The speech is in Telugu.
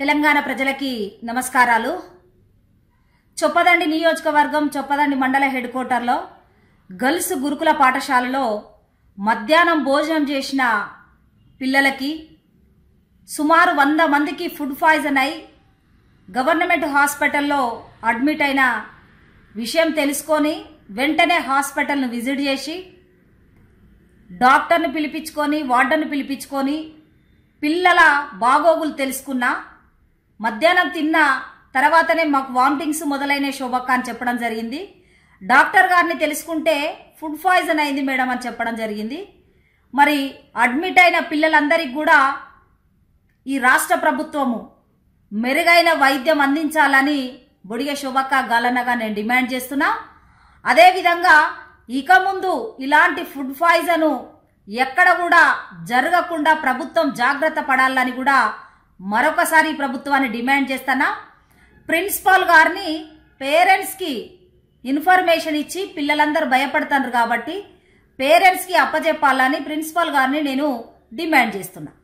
తెలంగాణ ప్రజలకి నమస్కారాలు చొప్పదండి నియోజకవర్గం చొప్పదండి మండల హెడ్ క్వార్టర్లో గర్ల్స్ గురుకుల పాఠశాలలో మధ్యాహ్నం భోజనం చేసిన పిల్లలకి సుమారు వంద మందికి ఫుడ్ పాయిజన్ అయి గవర్నమెంట్ హాస్పిటల్లో అడ్మిట్ అయిన విషయం తెలుసుకొని వెంటనే హాస్పిటల్ను విజిట్ చేసి డాక్టర్ని పిలిపించుకొని వార్డర్ని పిలిపించుకొని పిల్లల బాగోగులు తెలుసుకున్నా మధ్యాహ్నం తిన్న తర్వాతనే మాకు వామిటింగ్స్ మొదలైన శోభక్క అని చెప్పడం జరిగింది డాక్టర్ గారిని తెలుసుకుంటే ఫుడ్ పాయిజన్ అయింది మేడం అని చెప్పడం జరిగింది మరి అడ్మిట్ అయిన పిల్లలందరికీ కూడా ఈ రాష్ట్ర ప్రభుత్వము మెరుగైన వైద్యం అందించాలని బొడిగ శోభక్క గాలన్నగా నేను డిమాండ్ చేస్తున్నా అదేవిధంగా ఇక ముందు ఇలాంటి ఫుడ్ పాయిజన్ ఎక్కడ కూడా జరగకుండా ప్రభుత్వం జాగ్రత్త పడాలని కూడా మరొకసారి ఈ ప్రభుత్వాన్ని డిమాండ్ చేస్తున్నా ప్రిన్సిపాల్ గారిని పేరెంట్స్కి ఇన్ఫర్మేషన్ ఇచ్చి పిల్లలందరూ భయపడుతున్నారు కాబట్టి పేరెంట్స్కి అప్పచెప్పాలని ప్రిన్సిపాల్ గారిని నేను డిమాండ్ చేస్తున్నా